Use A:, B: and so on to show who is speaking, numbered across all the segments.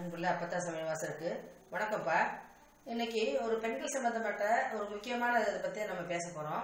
A: அன்புள்ள அப்பத்தா சமய வாசருக்கு வணக்கம்ப்பா இன்னைக்கு ஒரு பெண்கள் சம்பந்தப்பட்ட ஒரு முக்கியமான இதை பற்றி நம்ம பேச போகிறோம்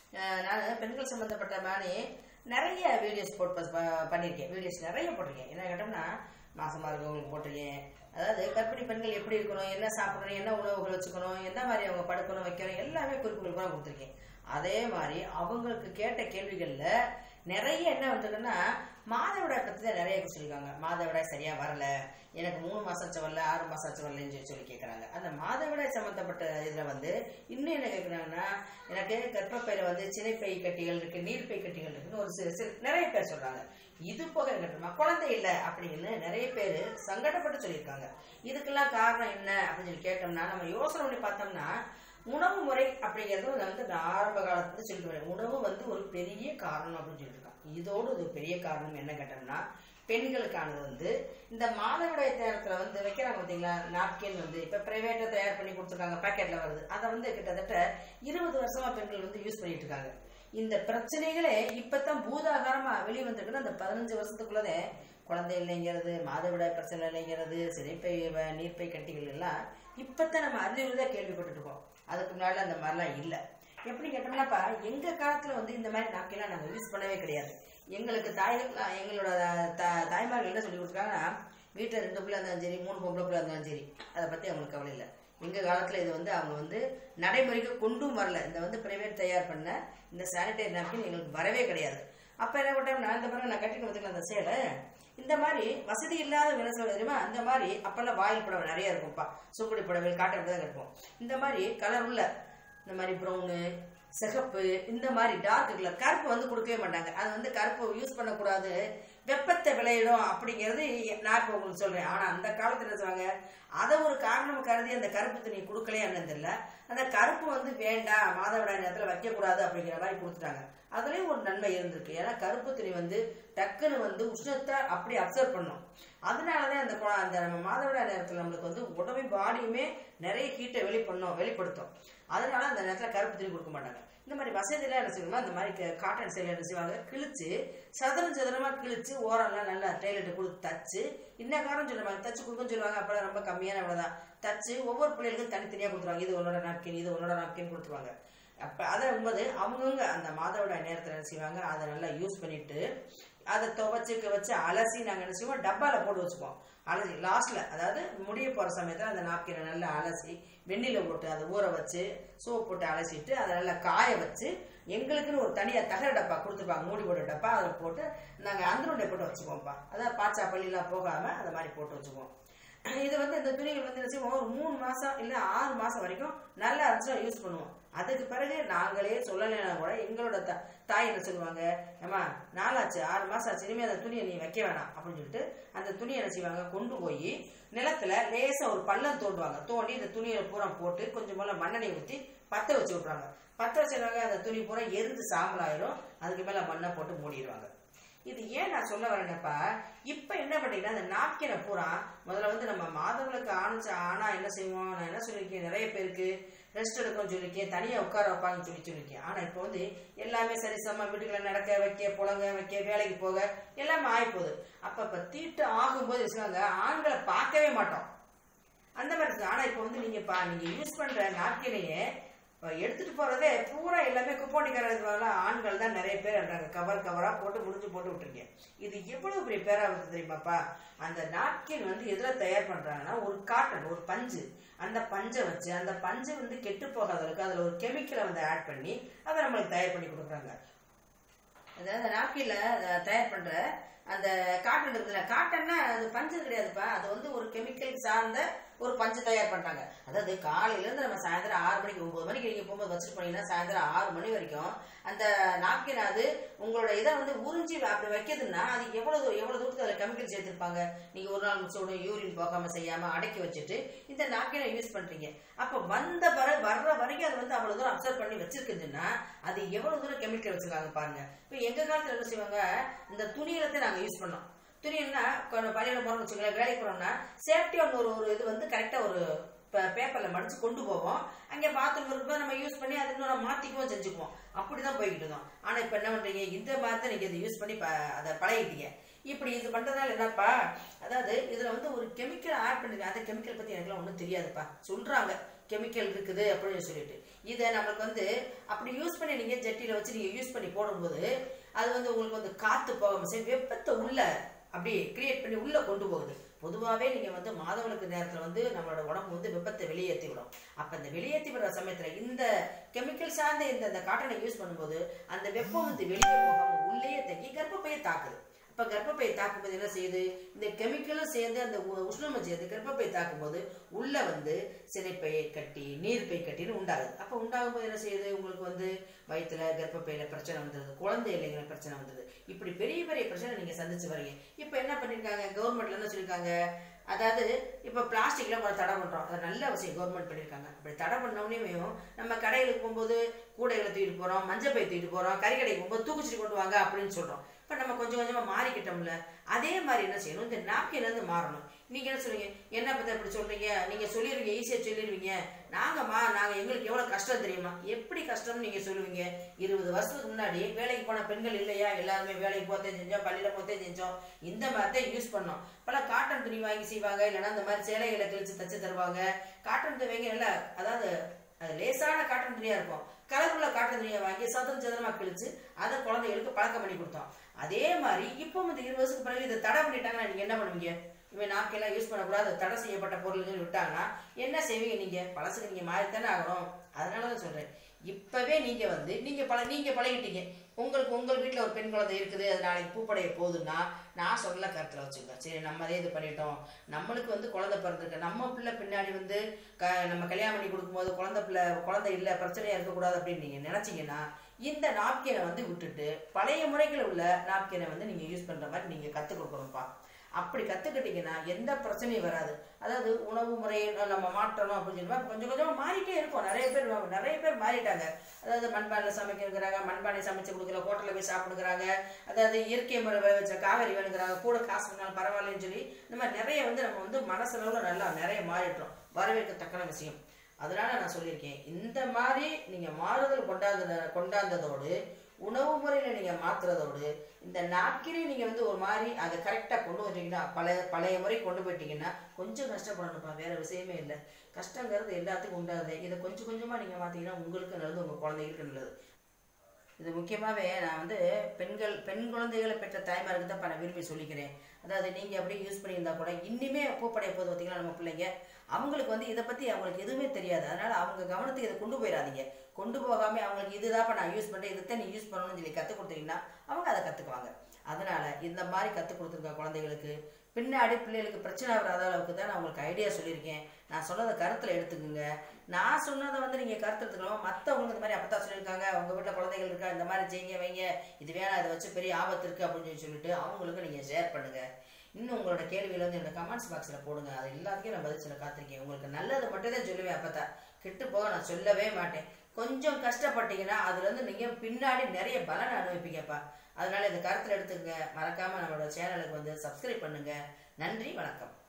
A: நான் பெண்கள் சம்பந்தப்பட்ட மாதிரி நிறைய வீடியோஸ் போட்டு ப- பண்ணியிருக்கேன் வீடியோஸ் நிறைய போட்டிருக்கேன் என்ன கேட்டோம்னா மாசமா இருக்கவங்களுக்கு போட்டிருக்கேன் அதாவது கர்ப்பிணி பெண்கள் எப்படி இருக்கணும் என்ன சாப்பிடணும் என்ன உணவுகள் வச்சுக்கணும் எந்த மாதிரி அவங்க படுக்கணும் வைக்கணும் எல்லாமே குறிப்புகள் கூட கொடுத்துருக்கேன் அதே மாதிரி அவங்களுக்கு கேட்ட கேள்விகள்ல நிறைய என்ன வந்திருக்குன்னா மாதவிடாய் பத்தி தான் நிறைய சொல்லியிருக்காங்க மாதவிடாய் சரியா வரல எனக்கு மூணு மாசம் ஆச்சு வரல ஆறு மாசம் ஆச்சு வரலன்னு சொல்லி சொல்லி கேட்கறாங்க அந்த மாதவிடாய் சம்பந்தப்பட்ட இதுல வந்து இன்னும் என்ன கேட்கறாங்கன்னா எனக்கு கர்ப்பப்பையில வந்து சினைப்பை கட்டிகள் இருக்கு நீர்ப்பை கட்டிகள் இருக்குன்னு ஒரு சில சில நிறைய பேர் சொல்றாங்க இது போக என்ன கேட்டோம்னா குழந்தை இல்லை அப்படின்னு நிறைய பேர் சங்கடப்பட்டு சொல்லியிருக்காங்க இதுக்கெல்லாம் காரணம் என்ன அப்படின்னு சொல்லி கேட்டோம்னா நம்ம யோசனை பண்ணி பார்த்தோம்னா உணவு முறை அப்படிங்கிறது வந்து நான் ஆரம்ப காலத்துல சொல்லிட்டு வரேன் உணவு வந்து ஒரு பெரிய காரணம் அப்படின்னு சொல்லிட்டு இருக்கான் இதோடு ஒரு பெரிய காரணம் என்ன கேட்டோம்னா பெண்களுக்கானது வந்து இந்த மாதவிடாய் நேரத்துல வந்து வைக்கிறாங்க பார்த்தீங்களா நாப்கின் வந்து இப்ப பிரைவேட்டா தயார் பண்ணி கொடுத்துருக்காங்க பாக்கெட்ல வருது அதை வந்து கிட்டத்தட்ட இருபது வருஷமா பெண்கள் வந்து யூஸ் பண்ணிட்டு இருக்காங்க இந்த பிரச்சனைகளே இப்பதான் பூதாகாரமா வெளியே வந்திருக்குன்னா அந்த பதினஞ்சு வருஷத்துக்குள்ளதே குழந்தை இல்லைங்கிறது மாதவிடாய் பிரச்சனை இல்லைங்கிறது சினைப்பை வ- நீர்ப்பை கட்டிகள் எல்லாம் இப்பதான் நம்ம அதிர்வுதான் கேள்விப்பட்டுட்டு இருக்கோம் அதுக்கு முன்னாடி அந்த மாதிரிலாம் இல்லை எப்படி கேட்டோம்னாப்பா எங்க காலத்துல வந்து இந்த மாதிரி நாப்கின்லாம் நாங்க யூஸ் பண்ணவே கிடையாது எங்களுக்கு தாய்கள் எங்களோட த- தாய்மார்கள் என்ன சொல்லி கொடுத்துருக்காங்கன்னா வீட்டில் ரெண்டு பிள்ளை இருந்தாலும் சரி மூணு பொம்பளை பிள்ளை இருந்தாலும் சரி அதை பத்தி அவங்களுக்கு கவலை இல்லை எங்க காலத்துல இது வந்து அவங்க வந்து நடைமுறைக்கு கொண்டும் வரல இந்த வந்து பிரைவேட் தயார் பண்ண இந்த சானிடரி நாப்கின் எங்களுக்கு வரவே கிடையாது அப்ப என்ன பண்ணேன் நான் இந்த பாருங்க நான் கட்டிட்டு வந்துக்கலாம் அந்த சேலை இந்த மாதிரி வசதி இல்லாத என்ன சொல்ல தெரியுமா அந்த மாதிரி அப்பெல்லாம் வாயில் புடவை நிறைய இருக்கும்ப்பா சுக்குடி புடவை காட்டன் தான் கட்டுவோம் இந்த மாதிரி கலர் உள்ள இந்த மாதிரி ப்ரௌனு சிகப்பு இந்த மாதிரி டார்க் கலர் கருப்பு வந்து கொடுக்கவே மாட்டாங்க அது வந்து கருப்பு யூஸ் பண்ணக்கூடாது வெப்பத்தை விளையிடும் அப்படிங்கிறது நான் இப்போ உங்களுக்கு சொல்றேன் ஆனா அந்த காலத்துல என்ன சொல்றாங்க அதை ஒரு காரணம் கருதி அந்த கருப்பு துணி கொடுக்கலையே என்னன்னு தெரியல அந்த கருப்பு வந்து வேண்டாம் மாதவிடாய் நேரத்துல வைக்கக்கூடாது அப்படிங்கிற மாதிரி கொடுத்துட்டாங்க அதுலயும் ஒரு நன்மை இருந்திருக்கு ஏன்னா கருப்பு துணி வந்து டக்குன்னு வந்து உஷ்ணத்தை அப்படி அப்சர்வ் பண்ணும் அதனாலதான் அந்த குழ- அந்த நம்ம மாதவிடாய் நேரத்துல நம்மளுக்கு வந்து உடம்பு பாடியுமே நிறைய ஹீட்டை வெளிப்பண்ணும் வெளிப்படுத்தும் அதனால அந்த நேரத்துல கருப்பு துணி கொடுக்க மாட்டாங்க இந்த மாதிரி வசதியெல்லாம் என்ன செய்யணுமா இந்த மாதிரி க- காட்டன் சேலை என்ன செய்வாங்க கிழிச்சு சதுரம் சதுரமா கிழிச்சு ஓரம்லாம் நல்லா டெய்லர்ட்ட கொடுத்து தச்சு இன்ன காரம் சொல்லுவாங்க தச்சு கொடுக்கன்னு சொல்லுவாங்க அப்பெல்லாம் ரொம்ப கம்மியான விலை தான் தச்சு ஒவ்வொரு பிள்ளைகளுக்கும் தனித்தனியா கொடுத்துருவாங்க இது உன்னோட நாப்கின் இது உன்னோட நாப்கின் கொடுத்துருவாங்க அப்ப அதை போது அவங்கவுங்க அந்த மாதவிடாய் நேரத்துல என்ன செய்வாங்க அதை நல்லா யூஸ் பண்ணிட்டு அதை துவைச்சு வச்சு அலசி நாங்க என்ன செய்வோம் டப்பால போட்டு வச்சுப்போம் அலசி லாஸ்ட்ல அதாவது முடிய போற சமயத்துல அந்த நாப்கினை நல்லா அலசி வெந்நில போட்டு அதை ஊற வச்சு சோப் போட்டு அலசிட்டு அதை நல்லா காய வச்சு எங்களுக்குன்னு ஒரு தனியா தகர டப்பா கொடுத்துருப்பாங்க மூடி போட்ட டப்பா அதில் போட்டு நாங்க அந்தருண்டை போட்டு வச்சுப்போம்ப்பா அதாவது பாச்சா பள்ளிலாம் போகாம அதை மாதிரி போட்டு வச்சுப்போம் இது வந்து இந்த துணிகள் வந்து என்ன செய்வோம் ஒரு மூணு மாசம் இல்ல ஆறு மாசம் வரைக்கும் நல்லா இருந்துச்சுன்னா யூஸ் பண்ணுவோம் அதுக்கு பிறகு நாங்களே சொல்லலைன்னா கூட எங்களோட த- தாய் என்ன சொல்லுவாங்க ஏமா நாளாச்சு ஆறு மாசம் ஆச்சு இனிமே அந்த துணியை நீ வைக்க வேணாம் அப்படின்னு சொல்லிட்டு அந்த துணியை என்ன செய்வாங்க கொண்டு போய் நிலத்துல லேசா ஒரு பள்ளம் தோண்டுவாங்க தோண்டி இந்த துணியை பூரா போட்டு கொஞ்சம் போல மண்ணெண்ணெய் ஊற்றி பத்த வச்சு விட்றாங்க பத்த வச்சிருவாங்க அந்த துணி பூரா எரிந்து சாம்பல் ஆயிரும் அதுக்கு மேல மண்ணை போட்டு மூடிடுவாங்க இது ஏன் நான் சொல்ல வரேன்னப்பா இப்ப என்ன பண்ணீங்கன்னா அந்த நாப்கினை பூரா முதல்ல வந்து நம்ம மாதங்களுக்கு ஆணிச்சு ஆனா என்ன செய்வோம் நான் என்ன சொல்லியிருக்கேன் நிறைய பேருக்கு ரெஸ்ட் எடுக்கணும்னு சொல்லியிருக்கேன் தனியா உட்கார வைப்பாங்கன்னு சொல்லி சொல்லியிருக்கேன் ஆனா இப்போ வந்து எல்லாமே சரிசமா வீட்டுக்குள்ள நடக்க வைக்க புழங்க வைக்க வேலைக்கு போக எல்லாமே ஆயிப்போகுது அப்ப இப்ப தீட்டு ஆகும்போது வச்சுக்கோங்க ஆண்களை பார்க்கவே மாட்டோம் அந்த மாதிரி இருக்கு ஆனா இப்போ வந்து நீங்க பா நீங்க யூஸ் பண்ற நாப்கினையே அஹ், எடுத்துட்டு போறதே பூரா எல்லாமே குப்போண்டிக்கார ஆண்கள் தான் நிறைய பேர் இருக்காங்க கவர் கவரா போட்டு முடிஞ்சு போட்டு விட்டுருக்கேன் இது எவ்வளவு பெரிய பேராபத்து தெரியுமாப்பா அந்த நாப்கின் வந்து எதுல தயார் பண்றாங்கன்னா ஒரு காட்டன் ஒரு பஞ்சு அந்த பஞ்சை வச்சு அந்த பஞ்சு வந்து கெட்டு போகாத அளவுக்கு அதுல ஒரு கெமிக்கலை வந்து ஆட் பண்ணி அதை நம்மளுக்கு தயார் பண்ணி கொடுக்குறாங்க அதாவது நாப்கின்ல தயார் பண்ற அந்த காட்டன் இருக்குல்ல காட்டன்னா அது பஞ்சு கிடையாதுப்பா அது வந்து ஒரு கெமிக்கல் சார்ந்த ஒரு பஞ்சு தயார் பண்றாங்க அதாவது காலையில இருந்து நம்ம சாயந்தரம் ஆறு மணிக்கு ஒன்பது மணிக்கு நீங்க போகும்போது வச்சுட்டு போனீங்கன்னா சாயந்தரம் ஆறு மணி வரைக்கும் அந்த நாப்கின் அது உங்களோட இதை வந்து உறிஞ்சி அப்படி வைக்கிறதுன்னா அது எவ்வளவு எவ்வளவு தூரத்துக்கு அதுல கெமிக்கல் சேர்த்திருப்பாங்க நீங்க ஒரு நாள் முடிச்சோட யூரின் போகாம செய்யாம அடக்கி வச்சுட்டு இந்த நாப்கினை யூஸ் பண்றீங்க அப்ப வந்த பிறகு வர்ற வரைக்கும் அது வந்து அவ்வளவு தூரம் அப்சர்வ் பண்ணி வச்சிருக்குதுன்னா அது எவ்வளவு தூரம் கெமிக்கல் வச்சிருக்காங்க பாருங்க இப்ப எங்க காலத்துல என்ன செய்வாங்க இந்த துணியில தான் நாங்க யூஸ் பண்ணோம் துணின்னா பள்ளியில போறோம்னு வச்சுக்கோங்களேன் வேலைக்கு போறோம்னா சேஃப்டியா ஒரு ஒரு இது வந்து கரெக்டா ஒரு பேப்பர்ல மடிச்சு கொண்டு போவோம் அங்கே பாத்ரூம் இருக்கும்போது நம்ம யூஸ் பண்ணி அது இன்னும் மாத்திக்குவோம் செஞ்சுக்குவோம் அப்படிதான் போய்கிட்டு இருந்தோம் ஆனா இப்ப என்ன பண்றீங்க இந்த மாதிரி தான் நீங்க இதை யூஸ் பண்ணி ப- அதை பழகிட்டீங்க இப்படி இது பண்றதுனால என்னப்பா அதாவது இதுல வந்து ஒரு கெமிக்கல் ஆட் பண்ணிருக்காங்க அந்த கெமிக்கல் பத்தி எனக்குலாம் ஒன்றும் தெரியாதுப்பா சொல்றாங்க கெமிக்கல் இருக்குது அப்படின்னு சொல்லிட்டு இதை நம்மளுக்கு வந்து அப்படி யூஸ் பண்ணி நீங்க ஜட்டியில வச்சு நீங்க யூஸ் பண்ணி போடும்போது அது வந்து உங்களுக்கு வந்து காத்து போகாம சரி வெப்பத்தை உள்ள அப்படி கிரியேட் பண்ணி உள்ள கொண்டு போகுது பொதுவாகவே நீங்க வந்து மாதவிளக்கு நேரத்துல வந்து நம்மளோட உடம்பு வந்து வெப்பத்தை வெளியேற்றி விடும் அப்ப இந்த வெளியேற்றி விடுற சமயத்துல இந்த கெமிக்கல் சார்ந்த இந்த இந்த காட்டனை யூஸ் பண்ணும்போது அந்த வெப்பம் வந்து வெளியே போகாம உள்ளேயே தங்கி கர்ப்பப்பையை தாக்குது அப்ப கர்ப்பப்பை தாக்கும்போது என்ன செய்யுது இந்த கெமிக்கலும் சேர்ந்து அந்த உ- உஷ்ணமும் சேர்ந்து கர்ப்பப்பை தாக்கும்போது உள்ள வந்து சினைப்பையை கட்டி நீர்ப்பை கட்டின்னு உண்டாகுது அப்ப உண்டாகும் போது என்ன செய்யுது உங்களுக்கு வந்து வயிற்றுல கர்ப்பப்பையில பிரச்சனை வந்துடுது குழந்தை இல்லைங்கிற பிரச்சனை வந்துடுது இப்படி பெரிய பெரிய பிரச்சனை நீங்க சந்திச்சு வரீங்க இப்ப என்ன பண்ணிருக்காங்க கவர்மெண்ட்ல என்ன சொல்லியிருக்காங்க அதாவது இப்ப பிளாஸ்டிக்ல நம்ம தடை பண்றோம் அது நல்ல விஷயம் கவர்மெண்ட் பண்ணிருக்காங்க அப்படி தடை பண்ணோடனே நம்ம கடைகளுக்கு போகும்போது கூடைகளை தூக்கிட்டு போறோம் மஞ்சள் பை தூக்கிட்டு போறோம் கறி கடைக்கு போகும்போது தூக்குச்சிட்டு கொண்டு வாங்க அப்படின்னு சொல்றோம் இப்ப நம்ம கொஞ்சம் கொஞ்சமா மாறிக்கிட்டோம்ல அதே மாதிரி என்ன செய்யணும் இந்த நாப்கின் வந்து மாறணும் நீங்க என்ன சொல்றீங்க என்ன பத்தி அப்படி சொல்றீங்க நீங்க சொல்லிடுவீங்க ஈஸியா சொல்லிடுவீங்க நாங்கம்மா நாங்க எங்களுக்கு எவ்வளவு கஷ்டம் தெரியுமா எப்படி கஷ்டம்னு நீங்க சொல்லுவீங்க இருபது வருஷத்துக்கு முன்னாடி வேலைக்கு போன பெண்கள் இல்லையா எல்லாருமே வேலைக்கு போத்தே செஞ்சோம் பள்ளியில போத்தே செஞ்சோம் இந்த மாதிரி தான் யூஸ் பண்ணோம் பல காட்டன் துணி வாங்கி செய்வாங்க இல்லைன்னா இந்த மாதிரி சேலைகளை கிழிச்சு தச்சு தருவாங்க காட்டன் துணிங்க இல்ல அதாவது அது லேசான காட்டன் துணியா இருக்கும் கலருள்ள காட்டன் துணியை வாங்கி சதுரம் சதுரமா கிழிச்சு அதை குழந்தைகளுக்கு பழக்கம் பண்ணி கொடுத்தோம் அதே மாதிரி இப்போ வந்து இருபது வருஷத்துக்கு பிறகு இதை தடை பண்ணிட்டாங்கன்னா நீங்க என்ன பண்ணுவீங்க இவன் நாட்கெல்லாம் யூஸ் பண்ணக்கூடாது தடை செய்யப்பட்ட பொருள்கள் விட்டாங்கன்னா என்ன செய்வீங்க நீங்க பழசுக்கு நீங்க மாறித்தானே ஆகணும் அதனால தான் சொல்றேன் இப்பவே நீங்க வந்து நீங்க பழ நீங்க பழகிட்டீங்க உங்களுக்கு உங்கள் வீட்டில் ஒரு பெண் குழந்தை இருக்குது அது நாளைக்கு பூப்படைய போகுதுன்னா நான் சொல்ல கருத்தில் வச்சுங்க சரி நம்ம அதே இது பண்ணிட்டோம் நம்மளுக்கு வந்து குழந்தை பிறந்திருக்கு நம்ம பிள்ளை பின்னாடி வந்து க நம்ம கல்யாணம் பண்ணி கொடுக்கும்போது குழந்தை பிள்ளை குழந்தை இல்லை பிரச்சனையா இருக்கக்கூடாது அப்படின்னு நீங்க நினைச்சீங்கன்னா இந்த நாப்கினை வந்து விட்டுட்டு பழைய முறைகள் உள்ள நாப்கினை வந்து நீங்க யூஸ் பண்ற மாதிரி நீங்க கத்துக் கொடுக்கணும்ப்பா அப்படி கத்துக்கிட்டீங்கன்னா எந்த பிரச்சனையும் வராது அதாவது உணவு முறையை நம்ம மாற்றணும் அப்படின்னு சொல்லி கொஞ்சம் கொஞ்சமா மாறிட்டே இருக்கும் நிறைய பேர் நிறைய பேர் மாறிட்டாங்க அதாவது மண்பானையில் சமைக்கிறாங்க மண்பானை சமைச்சு கொடுக்கல ஹோட்டலில் போய் சாப்பிடுக்கிறாங்க அதாவது இயற்கை முறை விளை வச்ச காவேரி வேணுங்கிறாங்க கூட காசு பண்ணாலும் பரவாயில்லன்னு சொல்லி இந்த மாதிரி நிறைய வந்து நம்ம வந்து மனசளவில் நல்லா நிறைய மாறிட்டோம் வரவேற்கத்தக்கான விஷயம் அதனால நான் சொல்லியிருக்கேன் இந்த மாதிரி நீங்க மாறுதல் கொண்டாந்த கொண்டாந்ததோடு உணவு முறையில நீங்க மாத்துறதோடு இந்த நாட்கினை நீங்க வந்து ஒரு மாதிரி அதை கரெக்டா கொண்டு வந்தீங்கன்னா பழைய பழைய முறை கொண்டு போயிட்டீங்கன்னா கொஞ்சம் கஷ்டப்படணும்ப்பா வேற விஷயமே இல்லை கஷ்டங்கிறது எல்லாத்துக்கும் உண்டாகுது இதை கொஞ்சம் கொஞ்சமா நீங்க மாத்தீங்கன்னா உங்களுக்கு நல்லது உங்க குழந்தைகளுக்கு நல்லது இது முக்கியமாகவே நான் வந்து பெண்கள் பெண் குழந்தைகளை பெற்ற தாய்மாருக்கு தான் நான் விரும்பி சொல்லிக்கிறேன் அதாவது நீங்கள் அப்படியே யூஸ் பண்ணியிருந்தா கூட இன்னுமே பூப்படைய போது பார்த்தீங்கன்னா நம்ம பிள்ளைங்க அவங்களுக்கு வந்து இதை பற்றி அவங்களுக்கு எதுவுமே தெரியாது அதனால் அவங்க கவனத்துக்கு இதை கொண்டு போயிடாதீங்க கொண்டு போகாமல் அவங்களுக்கு இதுதான்ப்பா நான் யூஸ் பண்ணுறேன் இதைத்தான் நீ யூஸ் பண்ணணும்னு சொல்லி கற்றுக் கொடுத்தீங்கன்னா அவங்க அதை கற்றுக்குவாங்க அதனால் இந்த மாதிரி கற்றுக் கொடுத்துருக்க குழந்தைகளுக்கு பின்னாடி பிள்ளைகளுக்கு பிரச்சனை வராத அளவுக்கு தான் நான் உங்களுக்கு ஐடியா சொல்லியிருக்கேன் நான் சொன்னதை கருத்தில் எடுத்துக்கோங்க நான் சொன்னதை வந்து நீங்கள் கருத்து எடுத்துக்கணும் மற்றவங்க இந்த மாதிரி அப்பதான் சொல்லியிருக்காங்க உங்கள் வீட்டில் குழந்தைகள் இருக்கா இந்த மாதிரி செய்யுங்க வைங்க இது வேணாம் இதை வச்சு பெரிய ஆபத்து இருக்குது அப்படின்னு சொல்லி சொல்லிட்டு அவங்களுக்கு நீங்கள் ஷேர் பண்ணுங்கள் இன்னும் உங்களோட கேள்வியில வந்து என்னோட கமெண்ட்ஸ் பாக்ஸில் போடுங்க அது எல்லாத்துக்கும் நான் பதில் சொல்ல காத்திருக்கேன் உங்களுக்கு நல்லது மட்டும் தான் சொல்லுவேன் அப்பதான் கிட்டு போக நான் சொல்லவே மாட்டேன் கொஞ்சம் கஷ்டப்பட்டீங்கன்னா அதுல இருந்து நீங்க பின்னாடி நிறைய பலன் அனுபவிப்பீங்கப்பா அதனால இந்த கருத்தில் எடுத்துக்கங்க மறக்காம நம்மளோட சேனலுக்கு வந்து சப்ஸ்கிரைப் பண்ணுங்க நன்றி வணக்கம்